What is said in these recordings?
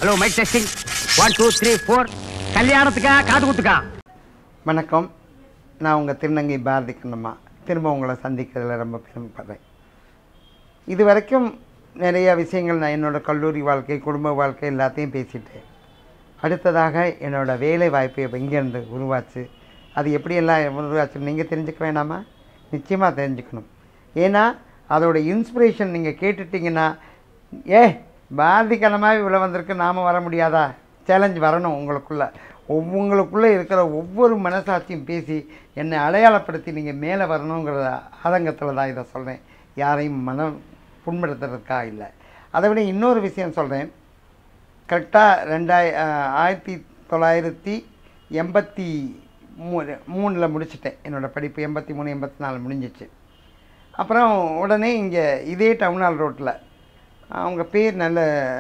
hello mic testing one two three four கல்யாணத்துக்கா காது குத்துக்கா வணக்கம் நான் உங்கள் திருநங்கை பாரதி கண்ணம்மா திரும்ப உங்களை சந்திக்கிறதுல ரொம்ப பெருமைப்படுறேன் இது வரைக்கும் நிறைய விஷயங்கள் நான் என்னோடய கல்லூரி வாழ்க்கை குடும்ப வாழ்க்கை எல்லாத்தையும் பேசிட்டேன் அடுத்ததாக என்னோடய வேலை வாய்ப்பு எங்கேருந்து உருவாச்சு அது எப்படியெல்லாம் உருவாச்சுன்னு நீங்கள் தெரிஞ்சுக்க வேணாமா நிச்சயமாக தெரிஞ்சுக்கணும் ஏன்னா அதோட இன்ஸ்பிரேஷன் நீங்கள் கேட்டுட்டிங்கன்னா ஏ பாரதி கண்ணமாக இவ்வளோ வந்திருக்கு நாம் வர முடியாதா சேலஞ்ச் வரணும் உங்களுக்குள்ள உங்களுக்குள்ளே இருக்கிற ஒவ்வொரு மனசாட்சியும் பேசி என்னை அடையாளப்படுத்தி நீங்கள் மேலே வரணுங்கிற ஆதங்கத்தில் தான் இதை சொல்கிறேன் யாரையும் மனம் புண்படுத்துறதுக்காக இல்லை அதை விட இன்னொரு விஷயம் சொல்கிறேன் கரெக்டாக ரெண்டாய ஆயிரத்தி தொள்ளாயிரத்தி எண்பத்தி மூ மூணில் முடிச்சிட்டேன் என்னோடய படிப்பு எண்பத்தி மூணு எண்பத்தி நாலு முடிஞ்சிச்சு அப்புறம் உடனே இங்கே இதே டவுன் ஹால் ரோட்டில் அவங்க பேர் நல்ல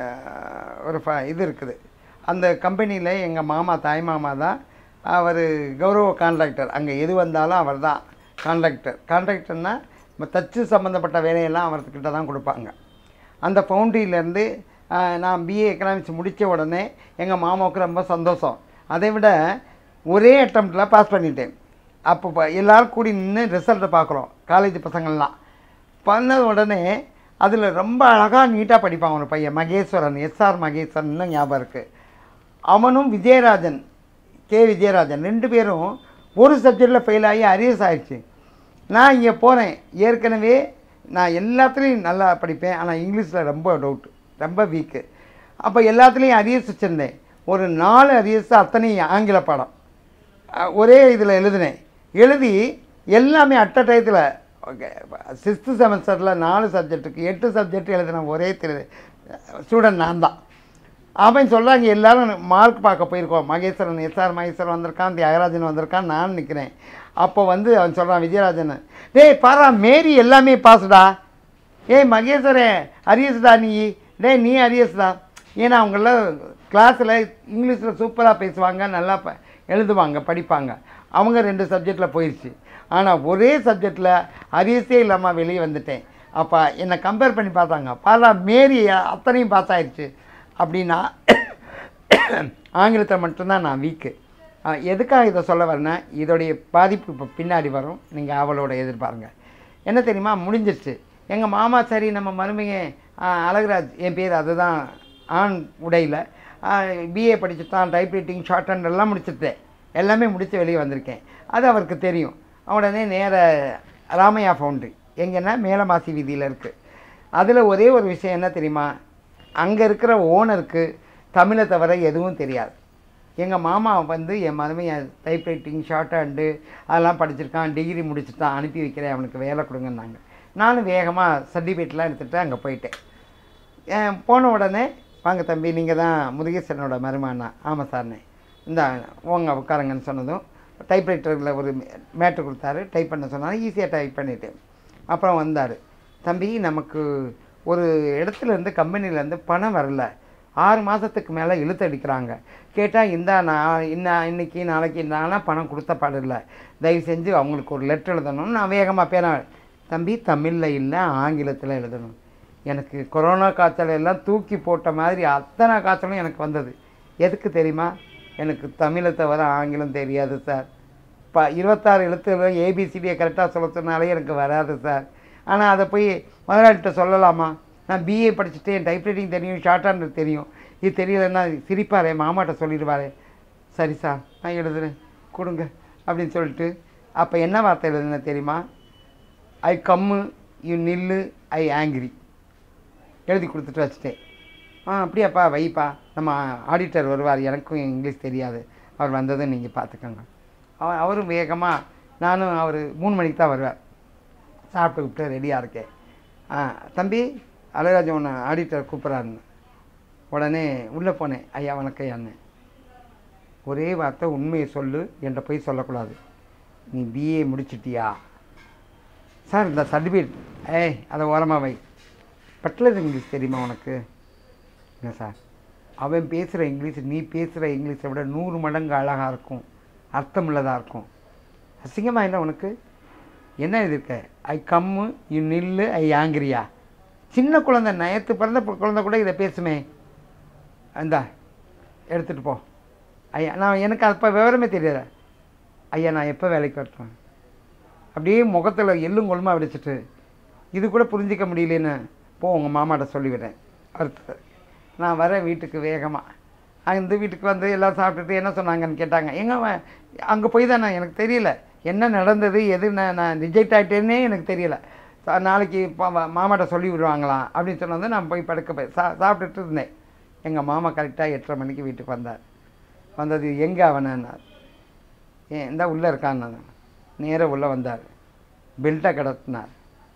ஒரு ஃப இது இருக்குது அந்த கம்பெனியில் எங்கள் மாமா தாய் மாமா தான் அவர் கௌரவ கான்ட்ராக்டர் அங்கே எது வந்தாலும் அவர் தான் கான்ட்ராக்டர் கான்ட்ராக்டர்னால் தச்சு சம்மந்தப்பட்ட வேலையெல்லாம் அவர்கிட்ட தான் கொடுப்பாங்க அந்த ஃபவுண்ட்ரியிலேருந்து நான் பிஏ எக்கனாமிக்ஸ் முடித்த உடனே எங்கள் மாமாவுக்கு ரொம்ப சந்தோஷம் அதை விட ஒரே அட்டம்ப்டில் பாஸ் பண்ணிட்டேன் அப்போ ப- எல்லாரும் கூடி நின்று ரிசல்ட்டை பார்க்குறோம் காலேஜ் பசங்கள்லாம் பண்ண உடனே அதில் ரொம்ப அழகாக நீட்டாக படிப்பான் ஒரு பையன் மகேஸ்வரன் எஸ்ஆர் மகேஸ்வரன் இன்னும் ஞாபகம் இருக்குது அவனும் விஜயராஜன் கே விஜயராஜன் ரெண்டு பேரும் ஒரு சப்ஜெக்டில் ஃபெயில் ஆகி அரியர்ஸ் ஆயிடுச்சு நான் இங்கே போகிறேன் ஏற்கனவே நான் எல்லாத்துலேயும் நல்லா படிப்பேன் ஆனால் இங்கிலீஷில் ரொம்ப டவுட் ரொம்ப வீக்கு அப்போ எல்லாத்துலேயும் அரியர்ஸ் வச்சுருந்தேன் ஒரு நாலு அரியர்ஸ் அத்தனையும் ஆங்கில பாடம் அஹ் ஒரே இதில் எழுதினேன் எழுதி எல்லாமே அட்ட டயத்தில் சிக்ஸ்த்து செமஸ்டரில் நாலு சப்ஜெக்ட்டுக்கு எட்டு சப்ஜெக்ட் எழுதின ஒரே திரு ஸ்டூடெண்ட் நான் தான் அவன் சொல்கிறாங்க எல்லாரும் மார்க் பார்க்க போயிருக்கோம் மகேஸ்வரன் எஸ்ஆர் மகேஸ்வரன் வந்திருக்கான் தியாகராஜன் வந்திருக்கான் நான் நிற்கிறேன் அப்போ வந்து அவன் சொல்கிறான் விஜயராஜன் டேய் பாரா மேரி எல்லாமே பாஸ்டா ஏய் மகேஸ்வரன் அரியஸ்டா நீ டேய் நீ அரியஸ்டா ஏன்னா அவங்கள கிளாஸில் இங்கிலீஷில் சூப்பராக பேசுவாங்க நல்லா ப எழுதுவாங்க படிப்பாங்க அவங்க ரெண்டு சப்ஜெக்டில் போயிடுச்சு ஆனால் ஒரே சப்ஜெக்டில் அரியஸே இல்லாமல் வெளியே வந்துட்டேன் அப்போ என்னை கம்பேர் பண்ணி பார்த்தாங்க பாரா மேரி அத்தனையும் பாஸ் ஆயிடுச்சு அப்படின்னா ஆங்கிலத்தில் மட்டும்தான் நான் வீக்கு எதுக்காக இதை சொல்ல வரேன்னா இதோடைய பாதிப்பு இப்போ பின்னாடி வரும் நீங்கள் அவளோட எதிர்பாருங்க என்ன தெரியுமா முடிஞ்சிருச்சு எங்கள் மாமா சரி நம்ம மருமைங்க ஆ, அழகுராஜ் என் பேர் அதுதான் ஆண் உடையில் பிஏ படிச்சுட்டான் டைப்ரைட்டிங் ஷார்ட் ஹேண்ட் எல்லாம் முடிச்சிட்டேன் எல்லாமே முடித்து வெளியே வந்திருக்கேன் அது அவருக்கு தெரியும் உடனே நேர ராமையா ஃபவுண்ட்ரி எங்கன்னா மேலமாசி வீதியில் இருக்குது அதில் ஒரே ஒரு விஷயம் என்ன தெரியுமா அங்கே இருக்கிற ஓனருக்கு தமிழை தவிர எதுவும் தெரியாது எங்கள் மாமா வந்து என் மருமையை டைப்ரைட்டிங் ஷார்ட் ஹேண்டு அதெல்லாம் படிச்சிருக்கான் டிகிரி முடிச்சுட்டான் அனுப்பி வைக்கிறேன் அவனுக்கு வேலை கொடுங்கன்னாங்க நானும் வேகமாக சர்டிஃபிகேட்லாம் எடுத்துகிட்டு அங்கே போயிட்டேன் அஹ் போன உடனே வாங்க தம்பி நீங்கள் தான் முருகேசனோட மருமானா ஆமாம் சார்ண்ணே இந்த உங்க உட்காருங்கன்னு சொன்னதும் டைப்ரைட்டரில் ஒரு மேட்ரு கொடுத்தாரு டைப் பண்ண சொன்னாரு ஈஸியாக டைப் பண்ணிட்டேன் அப்புறம் வந்தார் தம்பி நமக்கு ஒரு இடத்துல இருந்து கம்பெனிலேருந்து பணம் வரல ஆறு மாதத்துக்கு மேலே இழுத்தடிக்கிறாங்க கேட்டால் இந்த நான் இன்ன இன்னைக்கு நாளைக்கு நான்லாம் பணம் கொடுத்த பாடில்லை தயவு செஞ்சு அவங்களுக்கு ஒரு லெட்டர் எழுதணும்னு நான் வேகமாக பேர தம்பி தமிழில் இல்லை ஆங்கிலத்தில் எழுதணும் எனக்கு கொரோனா காய்ச்சல் எல்லாம் தூக்கி போட்ட மாதிரி அத்தனை காய்ச்சலும் எனக்கு வந்தது எதுக்கு தெரியுமா எனக்கு தமிழை தவிர ஆங்கிலம் தெரியாது சார் இப்போ இருபத்தாறு எழுத்துகளும் ஏபிசிடியை கரெக்டாக சொல்ல சொன்னாலே எனக்கு வராது சார் ஆனால் அதை போய் முதலாளிகிட்ட சொல்லலாமா நான் பிஏ படிச்சுட்டேன் டைப்ரைட்டிங் தெரியும் ஷார்ட் ஹேண்ட் தெரியும் இது தெரியலன்னா சிரிப்பாரே மாமாட்ட சொல்லிடுவாரே சரி சார் நான் எழுதுறேன் கொடுங்க அப்படின்னு சொல்லிட்டு அப்போ என்ன வார்த்தை எழுதுனேன் தெரியுமா ஐ கம்மு யூ நில்லு ஐ ஆங்கிரி எழுதி கொடுத்துட்டு வச்சுட்டேன் ஆ அப்படியாப்பா வைப்பா நம்ம ஆடிட்டர் வருவார் எனக்கும் இங்கிலீஷ் தெரியாது அவர் வந்ததும் நீங்கள் பார்த்துக்கோங்க அவ அவரும் வேகமாக நானும் அவர் மூணு மணிக்கு தான் வருவார் சாப்பிட்டு விட்டு ரெடியாக இருக்கேன் ஆ தம்பி அழகராஜன் உன்னை ஆடிட்டர் கூப்பிட்றாருன்னு உடனே உள்ளே போனேன் ஐயா வணக்கம் ஐயான்னு ஒரே வார்த்தை உண்மையை சொல்லு என்கிட்ட போய் சொல்லக்கூடாது நீ பிஏ முடிச்சிட்டியா சார் இந்த சர்டிஃபிகேட் ஏய் அதை ஓரமாக வை பட்லர் இங்கிலீஷ் தெரியுமா உனக்கு என்ன சார் அவன் பேசுகிற இங்கிலீஷ் நீ பேசுகிற இங்கிலீஷை விட நூறு மடங்கு அழகாக இருக்கும் அர்த்தமுள்ளதாக இருக்கும் அசிங்கமாக இல்லை உனக்கு என்ன எழுதியிருக்க ஐ கம்மு யூ நில்லு ஐ ஆங்கிரியா சின்ன குழந்தை நயத்து பிறந்த பு- குழந்தை கூட இதை பேசுமே இந்தா எடுத்துகிட்டு போ ஐயா நான் எனக்கு அப்போ விவரமே தெரியல ஐயா நான் எப்போ வேலைக்கு வரட்டும் அப்படியே முகத்தில் எள்ளும் கொள்ளுமா வெடிச்சிட்டு இது கூட புரிஞ்சிக்க முடியலன்னு போ உங்கள் மாமாட்ட சொல்லிவிடுறேன் அடுத்தது நான் வரேன் வீட்டுக்கு வேகமாக அந்த வீட்டுக்கு வந்து எல்லாம் சாப்பிட்டுட்டு என்ன சொன்னாங்கன்னு கேட்டாங்க எங்க அவன் அங்கே போய் தான் நான் எனக்கு தெரியல என்ன நடந்தது எது நான் நான் ரிஜெக்ட் ஆகிட்டேன்னே எனக்கு தெரியல சா- நாளைக்கு பா- வா- மாமாட்ட சொல்லி விடுவாங்களாம் அப்படின்னு சொன்னது நான் போய் படுக்க போய் சா சாப்பிட்டுட்டு இருந்தேன் எங்கள் மாமா கரெக்டாக எட்டரை மணிக்கு வீட்டுக்கு வந்தார் வந்தது எங்கே அவனார் ஏன் இந்த உள்ளே இருக்கான் நான் நேராக உள்ளே வந்தார் பெல்ட்டை கடத்தினார்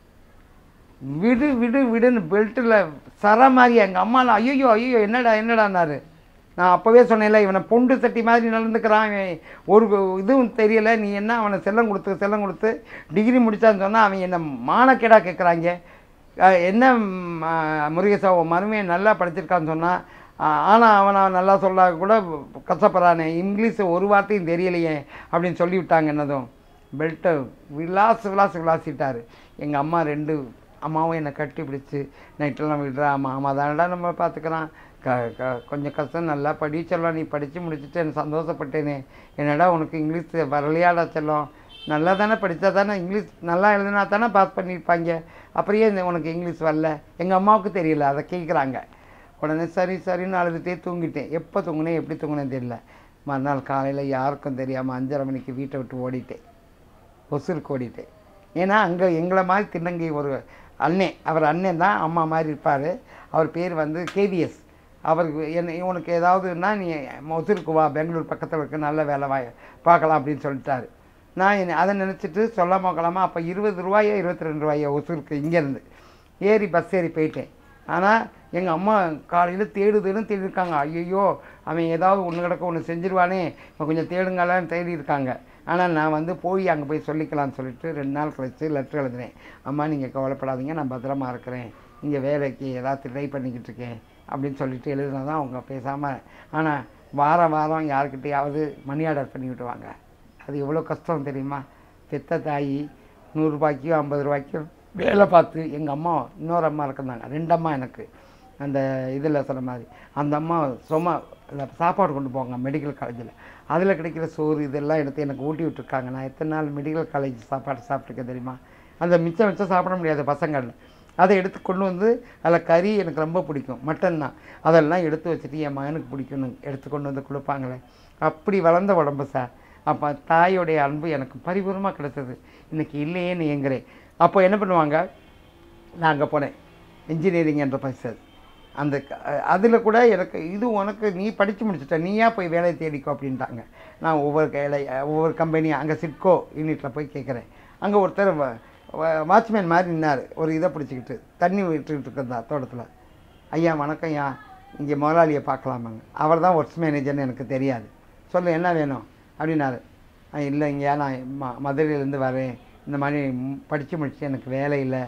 விடு விடு விடுன்னு பெல்ட்டில் சர மாதிரி எங்கள் அம்மாலாம் ஐயோ ஐயோ என்னடா என்னடான்னாரு நான் அப்போவே சொன்னேன்ல இவனை பொண்டு சட்டி மாதிரி நடந்துக்கிறான் இவன் ஒரு இதுவும் தெரியல நீ என்ன அவனை செல்லம் கொடுத்து செல்லம் கொடுத்து டிகிரி முடிச்சான்னு சொன்னால் அவன் என்ன மானக்கேடா கேட்குறாங்க அஹ் என்ன ம், அஹ், முருகேசா உன் மருமையை நல்லா படிச்சிருக்கான்னு சொன்னால் ஆனால் அவனை நல்லா சொல்ல கூட கஷ்டப்படுறானே இங்கிலீஷ் ஒரு வார்த்தையும் தெரியலையே அப்படின்னு சொல்லி விட்டாங்க என்னதும் பெல்ட்டை விலாசு விலாசு விளாசிட்டாரு எங்கள் அம்மா ரெண்டு அம்மாவும் என்னை கட்டி பிடிச்சி நைட்டெல்லாம் விடுறா அம்மா அம்மா தானடா நம்ம பார்த்துக்கிறான் க க கொஞ்சம் கஷ்டம் நல்லா படி செல்லம் நீ படித்து முடிச்சுட்டு எனக்கு சந்தோஷப்பட்டேனே என்னடா உனக்கு இங்கிலீஷ் வரலையாடா செல்லம் நல்லா தானே படித்தா தானே இங்கிலீஷ் நல்லா எழுதினா தானே பாஸ் பண்ணியிருப்பாங்க அப்புறம் ஏன் இந்த உனக்கு இங்கிலீஷ் வரல எங்கள் அம்மாவுக்கு தெரியல அதை கேட்குறாங்க உடனே சரி சரின்னு அழுதுகிட்டே தூங்கிட்டேன் எப்போ தூங்குனேன் எப்படி தூங்குனேன்னு தெரியல மறுநாள் காலையில் யாருக்கும் தெரியாமல் அஞ்சரை மணிக்கு வீட்டை விட்டு ஓடிட்டேன் ஒசூருக்கு ஓடிட்டேன் ஏன்னா அங்கே எங்களை மாதிரி திருநங்கை ஒரு அண்ணே அவர் அண்ணன் தான் அம்மா மாதிரி இருப்பார் அவர் பேர் வந்து கேவிஎஸ் அவருக்கு என்ன உனக்கு ஏதாவதுன்னா நீ ஒசூருக்கு வா பெங்களூர் பக்கத்தில் இருக்க நல்ல வேலை வா பார்க்கலாம் அப்படின்னு சொல்லிட்டாரு நான் என்ன- அதை நினச்சிட்டு சொல்லாம கொள்ளாமல் அப்போ இருபது ரூபாயோ இருபத்தி ரெண்டு ரூபாயோ ஒசூருக்கு இங்கேருந்து ஏறி பஸ் ஏறி போயிட்டேன் ஆனால் எங்கள் அம்மா காலையில் தேடுதுன்னு தேடிருக்காங்க ஐயோ அவன் ஏதாவது ஒன்று கிடக்க ஒன்று செஞ்சிருவானே இப்போ கொஞ்சம் தேடுங்களான்னு தேடி இருக்காங்க ஆனால் நான் வந்து போய் அங்கே போய் சொல்லிக்கலாம்னு சொல்லிட்டு ரெண்டு நாள் கழிச்சு லெட்டர் எழுதினேன் அம்மா நீங்கள் கவலைப்படாதீங்க நான் பத்திரமா இருக்கிறேன் இங்கே வேலைக்கு ஏதாவது ட்ரை பண்ணிக்கிட்டு இருக்கேன் அப்படின்னு சொல்லிட்டு எழுதினா தான் அவங்க பேசாமல் ஆனால் வாரம் வாரம் யாருக்கிட்டையாவது மணி ஆர்டர் பண்ணி விட்டுவாங்க அது எவ்வளோ கஷ்டம் தெரியுமா பெத்த தாய் நூறுரூபாய்க்கும் ஐம்பது ரூபாய்க்கும் வேலை பார்த்து எங்கள் அம்மா இன்னொரு அம்மா இருக்கிறாங்க ரெண்டு அம்மா எனக்கு அந்த இதில் சொன்ன மாதிரி அந்த அம்மா சும்மா இந்த சாப்பாடு கொண்டு போவாங்க மெடிக்கல் காலேஜில் அதில் கிடைக்கிற சோறு இதெல்லாம் எடுத்து எனக்கு ஊட்டி விட்டுருக்காங்க நான் எத்தனை நாள் மெடிக்கல் காலேஜ் சாப்பாடு சாப்பிட்ருக்கேன் தெரியுமா அந்த மிச்சம் மிச்சம் சாப்பிட முடியாது பசங்கள் அதை எடுத்து கொண்டு வந்து அதில் கறி எனக்கு ரொம்ப பிடிக்கும் மட்டன் தான் அதெல்லாம் எடுத்து வச்சுட்டு என் மகனுக்கு பிடிக்கும்னு எடுத்து கொண்டு வந்து கொடுப்பாங்களே அப்படி வளர்ந்த உடம்பு சார் அப்போ தாயோடைய அன்பு எனக்கு பரிபூர்ணமாக கிடைச்சது இன்னைக்கு இல்லையேன்னு ஏங்குறேன் அப்போ என்ன பண்ணுவாங்க நான் அங்கே போனேன் இன்ஜினியரிங் என்ற பைசல் அந்த அதில் கூட எனக்கு இது உனக்கு நீ படித்து முடிச்சிட்ட நீயா போய் வேலையை தேடிக்கோ அப்படின்ட்டாங்க நான் ஒவ்வொரு வேலை ஒவ்வொரு கம்பெனியாக அங்கே சிட்கோ யூனிட்டில் போய் கேட்குறேன் அங்கே ஒருத்தர் வாட்ச்மேன் மாதிரி நின்னார் ஒரு இதை பிடிச்சிக்கிட்டு தண்ணி விட்டுக்கிட்டு இருக்கிறதா தோட்டத்தில் ஐயா வணக்கம் ஐயா இங்கே முதலாளியை பார்க்கலாமாங்க அவர் தான் ஒர்க்ஸ் மேனேஜர்னு எனக்கு தெரியாது சொல்லு என்ன வேணும் அப்படின்னாரு "ஆ, இல்லைங்கய்யா நான் ம மதுரையிலேருந்து வரேன் இந்த மாதிரி படித்து முடிச்சு எனக்கு வேலை இல்லை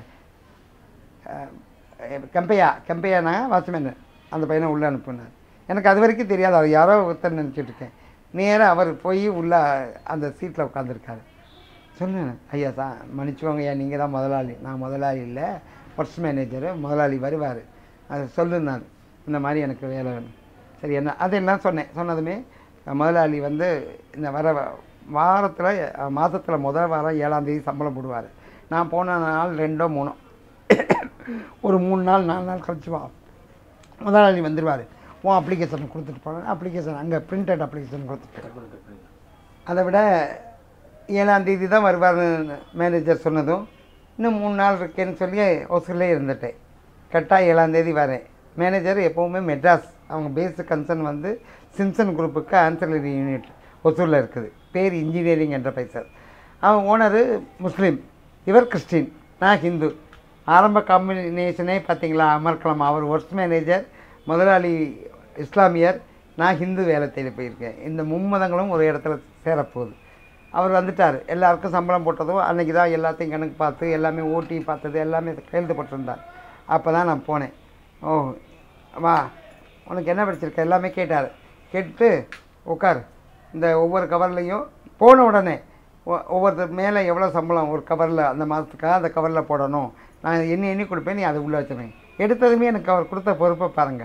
கம்பையா கம்பையானா வாட்ச்மேன் அந்த பையனை உள்ளே அனுப்புனார் எனக்கு அது வரைக்கும் தெரியாது அவர் யாரோ ஒருத்தர் நினச்சிட்டு இருக்கேன் நேராக அவர் போய் உள்ளே அந்த சீட்டில் உட்காந்துருக்காரு சொன்னேன் ஐயா தான் மன்னிச்சுக்கோங்க ஐயா நீங்கள் தான் முதலாளி நான் முதலாளி இல்லை ஒர்க்ஸ் மேனேஜரு முதலாளி வருவார் அது சொல்லு நான் இந்த மாதிரி எனக்கு வேலை வேணும் சரி என்ன அதெல்லாம் சொன்னேன் சொன்னதுமே முதலாளி வந்து இந்த வர வாரத்தில் மாதத்தில் முதல் வாரம் ஏழாம் தேதி சம்பளம் போடுவார் நான் போன நாள் ரெண்டோ மூணோ ஒரு மூணு நாள் நாலு நாள் கழிச்சு வா முதலாளி வந்துடுவார் உன் அப்ளிகேஷன் கொடுத்துட்டு போனேன் அப்ளிகேஷன் அங்கே பிரிண்டட் அப்ளிகேஷன் கொடுத்துட்டு அதை விட ஏழாம் தேதி தான் வருவார்னு மேனேஜர் சொன்னதும் இன்னும் மூணு நாள் இருக்கேன்னு சொல்லி ஒசூர்லேயே இருந்துட்டேன் கரெக்டாக ஏழாம் தேதி வரேன் மேனேஜர் எப்போவுமே மெட்ராஸ் அவங்க பேஸு கன்சர்ன் வந்து சிம்சன் குரூப்புக்கு ஆன்சலரி யூனிட் ஒசூரில் இருக்குது பேர் இன்ஜினியரிங் என்ற பைசர் அவன் ஓனரு முஸ்லீம் இவர் கிறிஸ்டின் நான் ஹிந்து ஆரம்ப காம்பினேஷனே பார்த்தீங்களா அமர்க்கலாம் அவர் ஒர்க்ஸ் மேனேஜர் முதலாளி இஸ்லாமியர் நான் ஹிந்து வேலை தேடி போயிருக்கேன் இந்த மும்மதங்களும் ஒரு இடத்துல சேரப்போகுது அவர் வந்துட்டார் எல்லாருக்கும் சம்பளம் போட்டதும் அன்றைக்கி தான் எல்லாத்தையும் கணக்கு பார்த்து எல்லாமே ஓட்டி பார்த்தது எல்லாமே கையெழுத்து போட்டிருந்தார் அப்போ தான் நான் போனேன் ஓ வா உனக்கு என்ன படிச்சிருக்க எல்லாமே கேட்டார் கேட்டு உட்கார் இந்த ஒவ்வொரு கவர்லையும் போன உடனே ஒ- ஒவ்வொருத்தர் மேலே எவ்வளோ சம்பளம் ஒரு கவரில் அந்த மாதத்துக்காக அந்த கவரில் போடணும் நான் எண்ணி எண்ணி கொடுப்பேன் நீ அதை உள்ளே வச்சுருவேன் எடுத்ததுமே எனக்கு அவர் கொடுத்த பொறுப்பை பாருங்கள்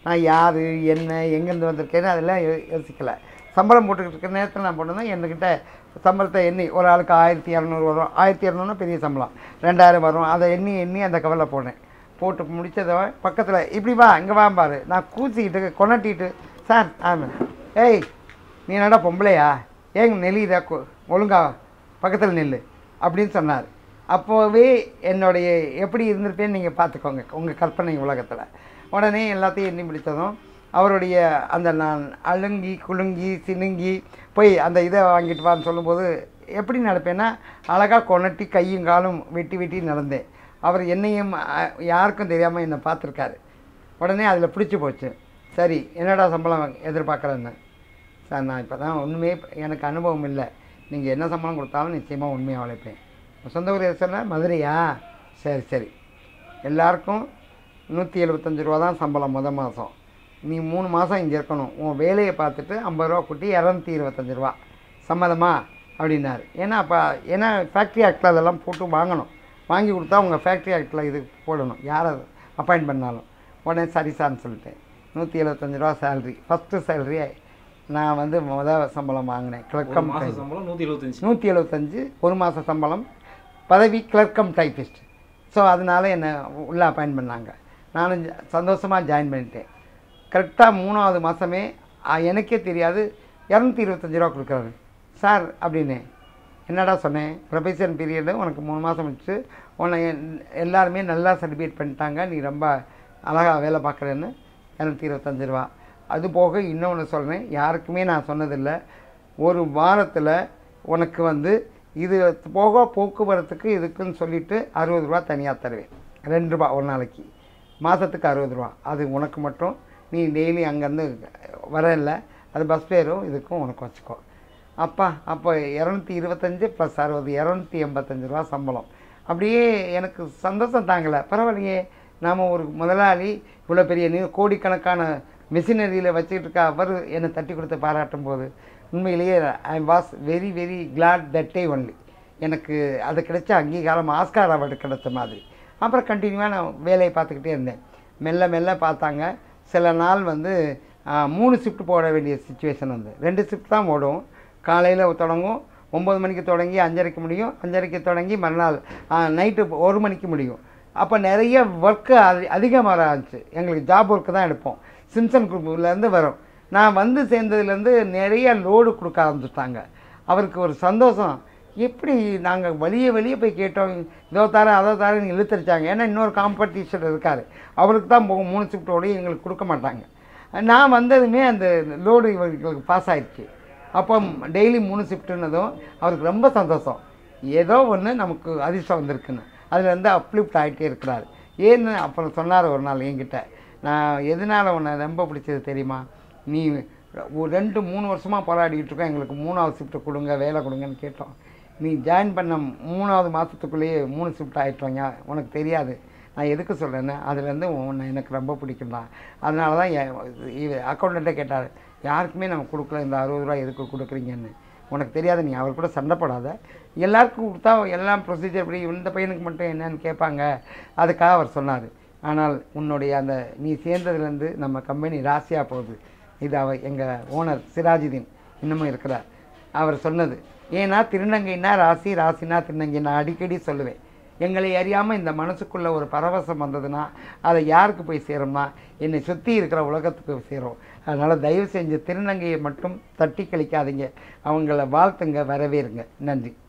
நான் யார் என்ன எங்கேருந்து வந்திருக்கேன்னு அதெல்லாம் யோ- யோசிக்கல சம்பளம் போட்டுக்கிட்டு இருக்கிற நேரத்தில் நான் போனதான் என்கிட்ட சம்பளத்தை எண்ணி ஒரு ஆளுக்கு ஆயிரத்தி இரநூறு வரும் ஆயிரத்தி இரநூறுனா பெரிய சம்பளம் ரெண்டாயிரம் வரும் அதை எண்ணி எண்ணி அந்த கவலை போனேன் போட்டு முடிச்சதை பக்கத்தில் இப்படி வா இங்கே வா பாரு நான் கூச்சிக்கிட்டு கொணட்டிட்டு சார் ஆமாம் ஏய் நீ என்னடா பொம்பளையா ஏங்க நெளிதா ஒழுங்கா பக்கத்தில் நில்லு அப்படின்னு சொன்னார் அப்போவே என்னுடைய எப்படி இருந்திருப்பேன்னு நீங்கள் பார்த்துக்கோங்க உங்கள் கற்பனை உலகத்தில் உடனே எல்லாத்தையும் எண்ணி பிடிச்சதும் அவருடைய அந்த நான் அழுங்கி குலுங்கி சினுங்கி போய் அந்த இதை வாங்கிட்டு வான்னு சொல்லும்போது எப்படி நடப்பேன்னா அழகாக கொணட்டி கையும் காலும் வெட்டி வெட்டி நடந்தேன் அவர் என்னையும் அ, யாருக்கும் தெரியாமல் என்னை பார்த்துருக்காரு உடனே அதில் பிடிச்சி போச்சு சரி என்னடா சம்பளம் எதிர்பார்க்குறேன்னு சார் நான் இப்போ தான் ஒன்றுமே எனக்கு அனுபவம் இல்லை நீங்கள் என்ன சம்பளம் கொடுத்தாலும் நிச்சயமாக உண்மையாக உழைப்பேன் சொந்த ஊர் எது சொன்ன மதுரையா சரி சரி எல்லாருக்கும் நூற்றி எழுபத்தஞ்சு ரூபா தான் சம்பளம் முத மாதம் நீ மூணு மாதம் இங்கே இருக்கணும் உன் வேலையை பார்த்துட்டு ஐம்பது ரூபா கூட்டி இரநூத்தி இருபத்தஞ்சு ரூபா சம்மதமா அப்படின்னாரு ஏன்னா அப்போ ஏன்னா ஃபேக்ட்ரி ஆக்டில் அதெல்லாம் போட்டு வாங்கணும் வாங்கி கொடுத்தா உங்கள் ஃபேக்ட்ரி ஆக்டில் இது போடணும் யாரை அப்பாயிண்ட் பண்ணாலும் உடனே சரி சார்னு சொல்லிட்டேன் நூற்றி எழுபத்தஞ்சு ரூபா சேல்ரி ஃபஸ்ட்டு சேல்ரி நான் வந்து முத சம்பளம் வாங்கினேன் ஒரு கிளர்க்கம் மாச சம்பளம் நூத்தி எழுபத்தஞ்சு நூற்றி எழுபத்தஞ்சு ஒரு மாத சம்பளம் பதவி கிளர்க்கம் டைப்பிஸ்ட் ஸோ அதனால என்னை உள்ளே அப்பாயின்ட் பண்ணாங்க நானும் சந்தோஷமாக ஜாயின் பண்ணிட்டேன் கரெக்டாக மூணாவது மாதமே எனக்கே தெரியாது இரநூத்தி இருபத்தஞ்சி ரூபா கொடுக்குறாரு சார் அப்படின்னு என்னடா சொன்னேன் ப்ரொபேஷன் பீரியடு உனக்கு மூணு மாதம் வச்சு உன்னை என்- எல்லாருமே நல்லா சர்டிஃபிகேட் பண்ணிட்டாங்க நீ ரொம்ப அழகாக வேலை பார்க்குறேன்னு இரநூத்தி இருபத்தஞ்சி ரூபா அது போக இன்னொன்று சொல்கிறேன் யாருக்குமே நான் சொன்னதில்லை ஒரு வாரத்தில் உனக்கு வந்து இது போக போக்குவரத்துக்கு இதுக்குன்னு சொல்லிட்டு அறுபது ரூபா தனியாக தருவேன் ரெண்டு ரூபா ஒரு நாளைக்கு மாதத்துக்கு அறுபது ரூபா அது உனக்கு மட்டும் நீ டெய்லி அங்கேருந்து வர இல்லை அது பஸ் ஃபேரும் இதுக்கும் உனக்கு வச்சுக்கோ அப்பா அப்போ இரநூத்தி இருபத்தஞ்சு ப்ளஸ் அறுபது இரநூத்தி எண்பத்தஞ்சு ரூபா சம்பளம் அப்படியே எனக்கு சந்தோஷம் தாங்கலை பரவாயில்லையே நாம் ஒரு முதலாளி இவ்வளோ பெரிய நீ கோடிக்கணக்கான மிஷினரியில் வச்சுக்கிட்டு இருக்க அவர் என்னை தட்டி கொடுத்து பாராட்டும் போது உண்மையிலேயே I was very very glad that day only எனக்கு அது கிடைச்ச அங்கீகாரம் ஆஸ்கார் அவார்டு கிடைச்ச மாதிரி அப்புறம் கண்டினியூவாக நான் வேலையை பார்த்துக்கிட்டே இருந்தேன் மெல்ல மெல்ல பார்த்தாங்க சில நாள் வந்து ஆ, மூணு ஷிஃப்ட் போட வேண்டிய சுச்சுவேஷன் வந்து ரெண்டு ஷிஃப்ட் தான் ஓடும் காலையில் தொடங்கும் ஒம்பது மணிக்கு தொடங்கி அஞ்சரைக்கு முடியும் அஞ்சரைக்கு தொடங்கி மறுநாள் நைட்டு ஒரு மணிக்கு முடியும் அப்போ நிறைய ஒர்க்கு அது அதிகமாக ஆரம்பிச்சு எங்களுக்கு ஜாப் ஒர்க்கு தான் எடுப்போம் சிம்சன் குரூப்லேருந்து வரும் நான் வந்து சேர்ந்ததுலேருந்து நிறைய லோடு கொடுக்க ஆரம்பிச்சுட்டாங்க அவருக்கு ஒரு சந்தோஷம் எப்படி நாங்கள் வெளியே வெளியே போய் கேட்டோம் இதோ தரேன் அதோ தரேன் இழுத்தடிச்சாங்க ஏன்னா இன்னொரு காம்படிஷன் இருக்கார் அவருக்கு தான் போகும் மூணு ஷிஃப்ட்டோடய எங்களுக்கு கொடுக்க மாட்டாங்க நான் வந்ததுமே அந்த லோடு இவங்களுக்கு பாஸ் ஆயிடுச்சு அப்போ டெய்லி மூணு ஷிஃப்ட்டுன்னதும் அவருக்கு ரொம்ப சந்தோஷம் ஏதோ ஒன்று நமக்கு அதிர்ஷ்டம் வந்திருக்குன்னு அதுலேருந்து அப்லிஃப்ட் ஆகிட்டே இருக்கிறார் ஏன்னு அப்புறம் சொன்னார் ஒரு நாள் என்கிட்ட நான் எதனால் உன்னை ரொம்ப பிடிச்சது தெரியுமா நீ ஒரு ரெண்டு மூணு வருஷமாக போராடிக்கிட்டு இருக்கோம் எங்களுக்கு மூணாவது ஷிஃப்ட்டு கொடுங்க வேலை கொடுங்கன்னு கேட்டோம் நீ ஜாயின் பண்ண மூணாவது மாதத்துக்குள்ளேயே மூணு ஷிஃப்ட் ஆகிட்டோங்க உனக்கு தெரியாது நான் எதுக்கு சொல்கிறேன்னா அதுலேருந்து உன்னை எனக்கு ரொம்ப பிடிக்கும் தான் அதனால தான் அக்கௌண்ட்டே கேட்டார் யாருக்குமே நம்ம கொடுக்கல இந்த அறுபது ரூபா எதுக்கு கொடுக்குறீங்கன்னு உனக்கு தெரியாது நீ அவர் கூட சண்டை போடாத எல்லாருக்கும் கொடுத்தா எல்லாம் ப்ரொசீஜர் படி இந்த பையனுக்கு மட்டும் என்னன்னு கேட்பாங்க அதுக்காக அவர் சொன்னார் ஆனால் உன்னுடைய அந்த நீ சேர்ந்ததுலேருந்து நம்ம கம்பெனி ராசியாக போகுது இது அவ எங்கள் ஓனர் சிராஜுதீன் இன்னமும் இருக்கிறார் அவர் சொன்னது ஏன்னா திருநங்கைன்னா ராசி ராசினா திருநங்கை நான் அடிக்கடி சொல்லுவேன் எங்களை அறியாமல் இந்த மனசுக்குள்ள ஒரு பரவசம் வந்ததுன்னா அதை யாருக்கு போய் சேரும்னா என்னை சுற்றி இருக்கிற உலகத்துக்கு சேரும் அதனால் தயவு செஞ்சு திருநங்கையை மட்டும் தட்டி கழிக்காதீங்க அவங்கள வாழ்த்துங்க வரவேறுங்க நன்றி